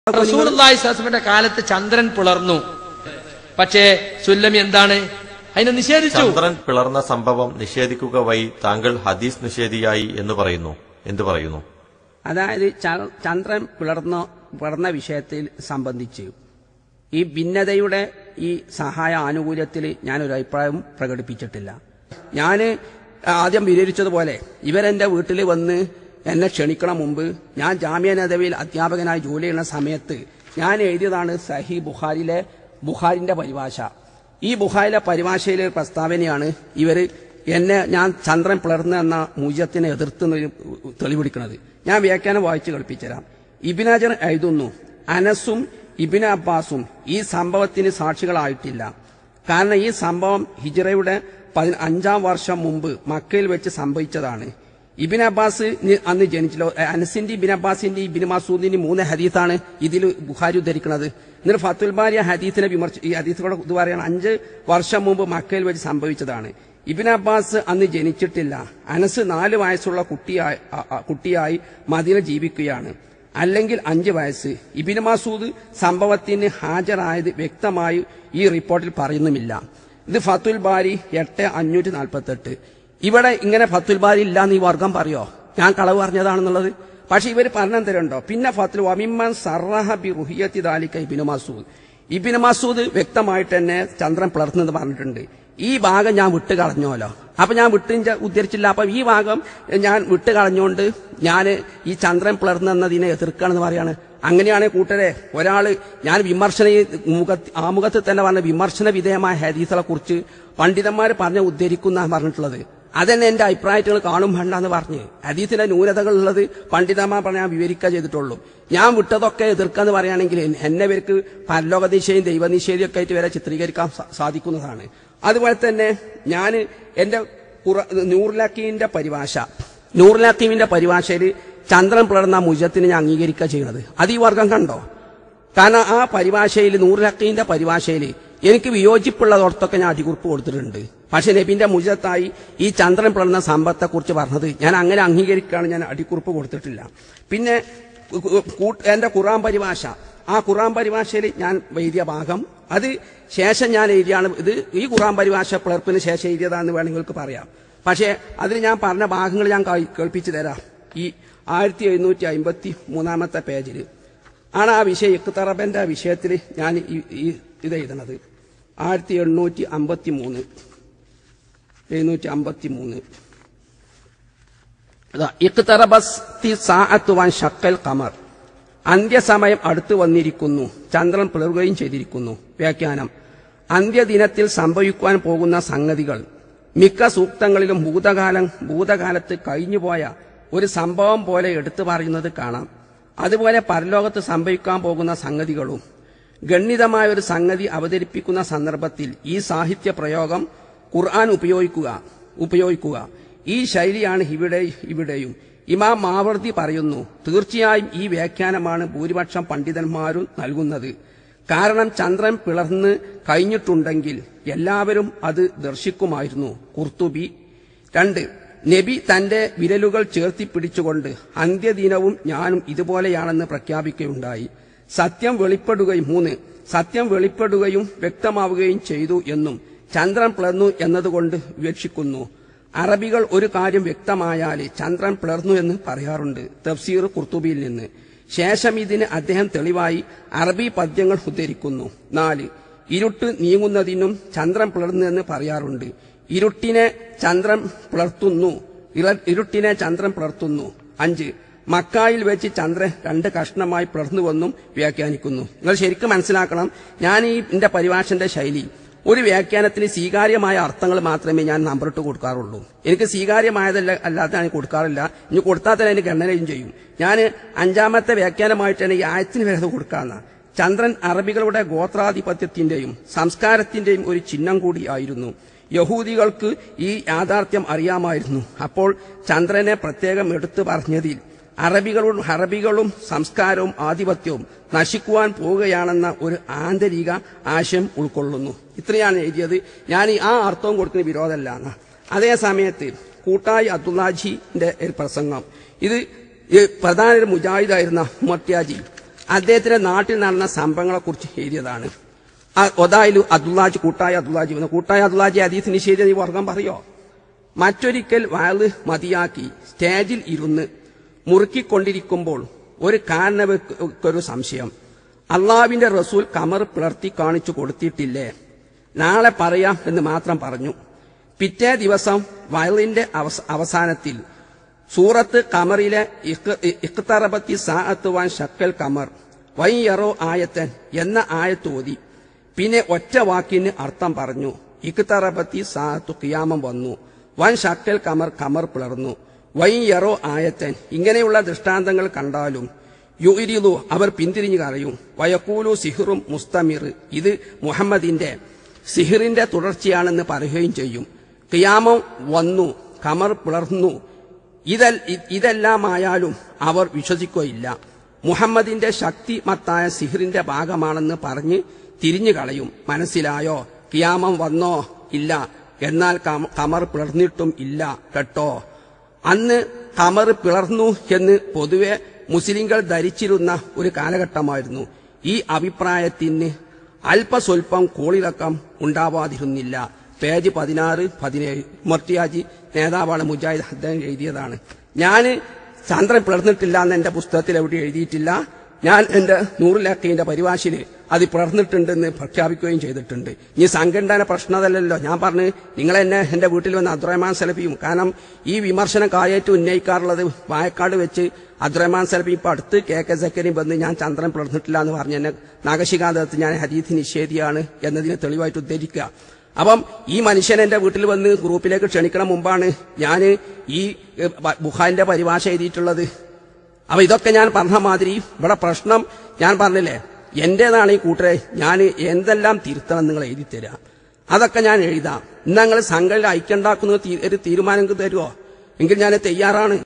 റസൂലുള്ളാഹി സ്വലമിന്റെ കാലത്ത് ചന്ദ്രൻ പിളർന്നു പക്ഷേ സുല്ലമി എന്താണ് അതിനെ നിഷേധിച്ചു ചന്ദ്രൻ പിളർന്ന സംഭവം നിഷേധിക്കുക വഴി താങ്കൾ ഹദീസ് നിഷേധിയായി എന്ന് പറയുന്നു എന്തു പറയുന്നു അതായത് ച- ചന്ദ്രൻ പിളർന്ന പിളർന്ന വിഷയത്തിൽ സംബന്ധിച്ച് ഈ ഭിന്നതയുടെ ഈ സഹായ ആനുകൂല്യത്തിൽ ഞാനൊരു അഭിപ്രായം പ്രകടിപ്പിച്ചിട്ടില്ല ഞാൻ ആദ്യം വിവരിച്ചതുപോലെ ഇവരെന്റെ വീട്ടിൽ വന്ന് എന്നെ ക്ഷണിക്കണ മുമ്പ് ഞാൻ ജാമ്യ നദവിയിൽ അധ്യാപകനായി ജോലി ചെയ്യുന്ന സമയത്ത് ഞാൻ എഴുതിയതാണ് സഹി ബുഖാരിലെ ബുഖാരിന്റെ പരിഭാഷ ഈ ബുഖാരിലെ പരിഭാഷയിലെ ഒരു പ്രസ്താവനയാണ് ഇവര് എന്നെ ഞാൻ ചന്ദ്രൻ പിളർന്ന എന്ന മൂല്യത്തിനെ എതിർത്ത് തെളിവെടുക്കുന്നത് ഞാൻ വ്യാഖ്യാനം വായിച്ചു കളിപ്പിച്ചുതരാം ഇബിനാജർ എഴുതുന്നു അനസും ഇബിൻ അബ്ബാസും ഈ സംഭവത്തിന് സാക്ഷികളായിട്ടില്ല കാരണം ഈ സംഭവം ഹിജറയുടെ പതി- അഞ്ചാം വർഷം മുമ്പ് മക്കയിൽ വെച്ച് സംഭവിച്ചതാണ് ഇബിൻ അബ്ബാസ് നി- അന്ന് ജനിച്ചല്ലോ എ, അനസിന്റെ ഇബിൻ അബ്ബാസിന്റെ ഇബിൻ മസൂദിന്റെ മൂന്ന് ഹദീത്താണ് ഇതിൽ ബുഖാരി ഉദ്ധരിക്കുന്നത് എന്നിട്ട് ഫത്തുൽ ബാരി ആ ഹദീസിനെ വിമർശ ഈ ഹദീസുകൂടെ ഇത് പറയാണ് അഞ്ച് വർഷം മുമ്പ് മക്കയിൽ വെച്ച് സംഭവിച്ചതാണ് ഇബിൻ അബ്ബാസ് അന്ന് ജനിച്ചിട്ടില്ല അനസ് നാല് വയസ്സുള്ള കുട്ടിയായി അ- അ- കുട്ടിയായി മദീന ജീവിക്കുകയാണ് അല്ലെങ്കിൽ അഞ്ച് വയസ്സ് ഇബിൻ മസൂദ് സംഭവത്തിന് ഹാജരായത് വ്യക്തമായി ഈ റിപ്പോർട്ടിൽ പറയുന്നുമില്ല ഇത് ഫത്തുൽ ബാരി എട്ട് അഞ്ഞൂറ്റി നാൽപ്പത്തെട്ട് ഇവിടെ ഇങ്ങനെ ഫത്തുൽ ബാരി ഇല്ല എന്ന് ഈ വർഗം പറയോ ഞാൻ കളവ് പറഞ്ഞതാണെന്നുള്ളത് പക്ഷെ ഇവർ പറഞ്ഞു തരുണ്ടോ പിന്നെ ഫത്തുൽ വമിമ്മൻ സർറഹ ബി റുഹിയത്തി ദാലിക്ക ഇബിന് മസൂദ് ഇബിന് മസൂദ് വ്യക്തമായിട്ട് തന്നെ ചന്ദ്രൻ പിളർന്നെന്ന് പറഞ്ഞിട്ടുണ്ട് ഈ ഭാഗം ഞാൻ വിട്ട് കളഞ്ഞോലോ അപ്പൊ ഞാൻ വിട്ട് ഇഞ്ച ഉദ്ധരിച്ചില്ല അപ്പൊ ഈ ഭാഗം ഞാൻ വിട്ട് കളഞ്ഞുകൊണ്ട് ഞാൻ ഈ ചന്ദ്രൻ പിളർന്നെന്നതിനെ എതിർക്കുകയാണെന്ന് പറയാണ് അങ്ങനെയാണ് കൂട്ടരെ ഒരാള് ഞാൻ വിമർശന ഈ മുഖത്ത് ആമുഖത്തിൽ തന്നെ പറഞ്ഞ വിമർശന വിധേയമായ ഹദീസുകളെ കുറിച്ച് പണ്ഡിതന്മാർ പറഞ്ഞ ഉദ്ധരിക്കുന്ന പറഞ്ഞിട്ടുള്ളത് അതെന്നെ എന്റെ അഭിപ്രായത്തിൽ കാണും വേണ്ട എന്ന് പറഞ്ഞ് ഹദീസിന്റെ ന്യൂനതകൾ ഉള്ളത് പണ്ഡിതന്മാർ പറഞ്ഞ ഞാൻ വിവരിക്കുക ചെയ്തിട്ടുള്ളൂ ഞാൻ വിട്ടതൊക്കെ എതിർക്കാന്ന് പറയുകയാണെങ്കിൽ എന്നെ ഇവർക്ക് പരലോകനിഷയും ദൈവനിഷേധിയും ഒക്കെ ആയിട്ട് വരെ ചിത്രീകരിക്കാൻ സാ- സാധിക്കുന്നതാണ് അതുപോലെ തന്നെ ഞാൻ എന്റെ ഖുറ- നൂറുലക്കീമിന്റെ പരിഭാഷ നൂറുലക്കീമിന്റെ പരിഭാഷയിൽ ചന്ദ്രൻ പിളർന്ന മുജത്തിന് ഞാൻ അംഗീകരിക്കുക ചെയ്യുന്നത് അത് ഈ വർഗം കണ്ടോ കാരണം ആ പരിഭാഷയിൽ നൂറുലക്കീന്റെ പരിഭാഷയിൽ എനിക്ക് വിയോജിപ്പുള്ളതോടത്തൊക്കെ ഞാൻ അടികുറിപ്പ് കൊടുത്തിട്ടുണ്ട് പക്ഷെ നബിന്റെ മുജത്തായി ഈ ചന്ദ്രൻ പിളർന്ന സമ്പത്തെ കുറിച്ച് പറഞ്ഞത് ഞാൻ അങ്ങനെ അംഗീകരിക്കുകയാണ് ഞാൻ അടിക്കുറിപ്പ് കൊടുത്തിട്ടില്ല പിന്നെ കു- കു- കൂ- എന്റെ ഖുറാൻ പരിഭാഷ ആ ഖുറാൻ പരിഭാഷയിൽ ഞാൻ എഴുതിയ ഭാഗം അത് ശേഷം ഞാൻ എഴുതിയാണ് ഇത് ഈ ഖുറാൻ പരിഭാഷ പിളർപ്പിന് ശേഷം എഴുതിയതാണെന്ന് വേണമെങ്കിൽ നിങ്ങൾക്ക് പറയാം പക്ഷേ അതിൽ ഞാൻ പറഞ്ഞ ഭാഗങ്ങൾ ഞാൻ കേ- കേൾപ്പിച്ചു തരാം ഈ ആയിരത്തി എഴുന്നൂറ്റി അമ്പത്തി മൂന്നാമത്തെ പേജിൽ ആണ് ആ വിഷയം ഇഖ്തറബന്റെ വിഷയത്തിൽ ഞാൻ ഈ- ഈ ഇത് എഴുതണത് ആയിരത്തി എണ്ണൂറ്റി അമ്പത്തി മൂന്ന് എഴുന്നൂറ്റി അമ്പത്തി മൂന്ന് ഇഖ്തറബസ്തി സാഅത്തു വൻ ഷക്കൽ ഖമർ അന്ത്യസമയം അടുത്തു വന്നിരിക്കുന്നു ചന്ദ്രൻ പിളറുകയും ചെയ്തിരിക്കുന്നു വ്യാഖ്യാനം അന്ത്യദിനത്തിൽ സംഭവിക്കുവാൻ പോകുന്ന സംഗതികൾ മിക്ക സൂക്തങ്ങളിലും ഭൂതകാലം ഭൂതകാലത്ത് കഴിഞ്ഞുപോയ ഒരു സംഭവം പോലെ എടുത്തു പറയുന്നത് കാണാം അതുപോലെ പരലോകത്ത് സംഭവിക്കാൻ പോകുന്ന സംഗതികളും ഗണ്യതമായ ഒരു സംഗതി അവതരിപ്പിക്കുന്ന സന്ദർഭത്തിൽ ഈ സാഹിത്യ പ്രയോഗം ഖുർആൻ ഉപയോഗിക്കുക ഉപയോഗിക്കുക ഈ ശൈലിയാണ് ഇവിടെ ഇവിടെയും ഇമാം മാവർദി പറയുന്നു തീർച്ചയായും ഈ വ്യാഖ്യാനമാണ് ഭൂരിപക്ഷം പണ്ഡിതന്മാരും നൽകുന്നത് കാരണം ചന്ദ്രൻ പിളർന്ന് കഴിഞ്ഞിട്ടുണ്ടെങ്കിൽ എല്ലാവരും അത് ദർശിക്കുമായിരുന്നു കുർത്തുബി രണ്ട് നബി തന്റെ വിരലുകൾ ചേർത്തി പിടിച്ചുകൊണ്ട് അന്ത്യദിനവും ഞാനും ഇതുപോലെയാണെന്ന് പ്രഖ്യാപിക്കുകയുണ്ടായി സത്യം വെളിപ്പെടുകയും മൂന്ന് സത്യം വെളിപ്പെടുകയും വ്യക്തമാവുകയും ചെയ്തു എന്നും ചന്ദ്രൻ പിളർന്നു എന്നതുകൊണ്ട് വിവക്ഷിക്കുന്നു അറബികൾ ഒരു കാര്യം വ്യക്തമായാൽ ചന്ദ്രൻ പിളർന്നു എന്ന് പറയാറുണ്ട് തഫ്സീർ കുർത്തുബിയിൽ നിന്ന് ശേഷം ഇതിന് അദ്ദേഹം തെളിവായി അറബി പദ്യങ്ങൾ ഉദ്ധരിക്കുന്നു നാല് ഇരുട്ട് നീങ്ങുന്നതിനും ചന്ദ്രൻ പിളർന്നു എന്ന് പറയാറുണ്ട് ഇരുട്ടിനെ ചന്ദ്രൻ പിളർത്തുന്നു ഇള- ഇരുട്ടിനെ ചന്ദ്രൻ പിളർത്തുന്നു അഞ്ച് മക്കായിൽ വെച്ച് ചന്ദ്രൻ രണ്ട് കഷ്ണമായി പിളർന്നുവെന്നും വ്യാഖ്യാനിക്കുന്നു നിങ്ങൾ ശരിക്കും മനസ്സിലാക്കണം ഞാൻ ഈ എന്റെ പരിഭാഷന്റെ ശൈലി ഒരു വ്യാഖ്യാനത്തിന് സ്വീകാര്യമായ അർത്ഥങ്ങൾ മാത്രമേ ഞാൻ നമ്പറിട്ട് കൊടുക്കാറുള്ളൂ എനിക്ക് സ്വീകാര്യമായതല്ല അല്ലാതെ ഞാൻ കൊടുക്കാറില്ല ഇനി കൊടുത്താൽ തന്നെ അതിന് ഗണനയും ചെയ്യും ഞാൻ അഞ്ചാമത്തെ വ്യാഖ്യാനമായിട്ടാണ് ഈ ആയത്തിന് വരെ അത് കൊടുക്കാന്ന ചന്ദ്രൻ അറബികളുടെ ഗോത്രാധിപത്യത്തിന്റെയും സംസ്കാരത്തിന്റെയും ഒരു ചിഹ്നം കൂടിയായിരുന്നു യഹൂദികൾക്ക് ഈ യാഥാർത്ഥ്യം അറിയാമായിരുന്നു അപ്പോൾ ചന്ദ്രനെ പ്രത്യേകം എടുത്തു പറഞ്ഞതിൽ അറബികളും അറബികളും സംസ്കാരവും ആധിപത്യവും നശിക്കുവാൻ പോവുകയാണെന്ന ഒരു ആന്തരിക ആശയം ഉൾക്കൊള്ളുന്നു ഇത്രയാണ് എഴുതിയത് ഞാൻ ഈ ആ അർത്ഥവും കൊടുക്കുന്ന വിരോധമല്ല എന്ന്. അതേ സമയത്ത് കൂട്ടായി അബ്ദുല്ലാജിന്റെ ഒരു പ്രസംഗം ഇത് ഈ പ്രധാന ഒരു മുജാഹിദായിരുന്ന മൊട്യാജി അദ്ദേഹത്തിന്റെ നാട്ടിൽ നടന്ന സംഭവങ്ങളെ കുറിച്ച് എഴുതിയതാണ് ആ ഒതായിലു അബ്ദുല്ലാജി കൂട്ടായ അബ്ദുല്ലാജി വന്നു കൂട്ടായ അബ്ദുല്ലാജി ഹദീസ് നിഷേധിച്ച ഈ വർഗം പറയോ മറ്റൊരിക്കൽ വയല് മതിയാക്കി സ്റ്റേജിൽ ഇരുന്ന് മുറുക്കിക്കൊണ്ടിരിക്കുമ്പോൾ ഒരു കാരണവക്കൊരു സംശയം അള്ളാവിന്റെ റസൂൽ കമർ പിളർത്തി കാണിച്ചു കൊടുത്തിട്ടില്ലേ നാളെ പറയാം എന്ന് മാത്രം പറഞ്ഞു പിറ്റേ ദിവസം വയലിന്റെ അവസ- അവസാനത്തിൽ സൂറത്ത് കമറിലെ ഇഖ്തറബത്തി സാഅത്ത് വാൻ ഷക്കൽ കമർ വൈയറോ ആയത്തൻ എന്ന ആയത്ത് ഓതി പിന്നെ ഒറ്റ വാക്കിന് അർത്ഥം പറഞ്ഞു ഇഖ്തറബത്തി സാഅത്തു ഖിയാമം വന്നു വൻ ഷക്കൽ കമർ കമർ പിളർന്നു വൈയറോ ആയത്തൻ ഇങ്ങനെയുള്ള ദൃഷ്ടാന്തങ്ങൾ കണ്ടാലും യുഇരിദു അവർ പിന്തിരിഞ്ഞു കളയും വയക്കൂലു സിഹിറും മുസ്തമിർ ഇത് മുഹമ്മദിന്റെ സിഹിറിന്റെ തുടർച്ചയാണെന്ന് പറയുകയും ചെയ്യും ഖിയാമം വന്നു കമർ പിളർന്നു ഇതൽ ഇ- ഇതെല്ലാമായാലും അവർ വിശ്വസിക്കുകയില്ല മുഹമ്മദിന്റെ ശക്തിമത്തായ സിഹിറിന്റെ ഭാഗമാണെന്ന് പറഞ്ഞ് തിരിഞ്ഞു കളയും മനസ്സിലായോ കിയാമം വന്നോ ഇല്ല എന്നാൽ കം- കമർ പിളർന്നിട്ടും ഇല്ല കേട്ടോ അന്ന് കമർ പിളർന്നു എന്ന് പൊതുവെ മുസ്ലിങ്ങൾ ധരിച്ചിരുന്ന ഒരു കാലഘട്ടമായിരുന്നു ഈ അഭിപ്രായത്തിന് അല്പസ്വല്പം കോളിളക്കം ഉണ്ടാവാതിരുന്നില്ല പേജ് പതിനാറ് പതിനേഴ് മർത്തിയാജി നേതാവാണ് മുജാഹിദ് അദ്ദേഹം എഴുതിയതാണ് ഞാൻ ചന്ദ്രൻ പിളർന്നിട്ടില്ല എന്ന് എന്റെ പുസ്തകത്തിൽ എവിടെ എഴുതിയിട്ടില്ല ഞാൻ എന്റെ നൂറിലക്കീന്റെ പരിഭാഷയിൽ അത് പിളർന്നിട്ടുണ്ടെന്ന് പ്രഖ്യാപിക്കുകയും ചെയ്തിട്ടുണ്ട് ഇനി സംഘടന പ്രശ്നമല്ലല്ലോ ഞാൻ പറഞ്ഞു നിങ്ങൾ എന്നെ എന്റെ വീട്ടിൽ വന്ന് അബ്ദുറഹ്മാൻ സലഫിയും കാരണം ഈ വിമർശനം കായേറ്റ് ഉന്നയിക്കാറുള്ളത് വായക്കാട് വെച്ച് അബ്ദുറഹ്മാൻ സലഫി ഇപ്പൊ അടുത്ത് കെ കെ സക്കരിയും വന്ന് ഞാൻ ചന്ദ്രൻ പിളർന്നിട്ടില്ല എന്ന് പറഞ്ഞ് എന്നെ നാഗശികാന്തത്ത് ഞാൻ ഹരീതി നിഷേധിയാണ് എന്നതിനെ തെളിവായിട്ട് ഉദ്ധരിക്കുക അപ്പം ഈ മനുഷ്യൻ എന്റെ വീട്ടിൽ വന്ന് ഗ്രൂപ്പിലേക്ക് ക്ഷണിക്കണം മുമ്പാണ് ഞാൻ ഈ എഹ്, ബ- ബുഖാരിന്റെ പരിഭാഷ എഴുതിയിട്ടുള്ളത് അപ്പൊ ഇതൊക്കെ ഞാൻ പറഞ്ഞ മാതിരി ഇവിടെ പ്രശ്നം ഞാൻ പറഞ്ഞില്ലേ എന്റേതാണ് ഈ കൂട്ടരെ ഞാൻ എന്തെല്ലാം തിരുത്തണം നിങ്ങൾ എഴുതി തരാം അതൊക്കെ ഞാൻ എഴുതാം ഇന്ന് നിങ്ങൾ സംഘടന ഐക്യണ്ടാക്കുന്ന ഒരു തീരുമാനം തരുമോ എങ്കിൽ ഞാൻ തയ്യാറാണ്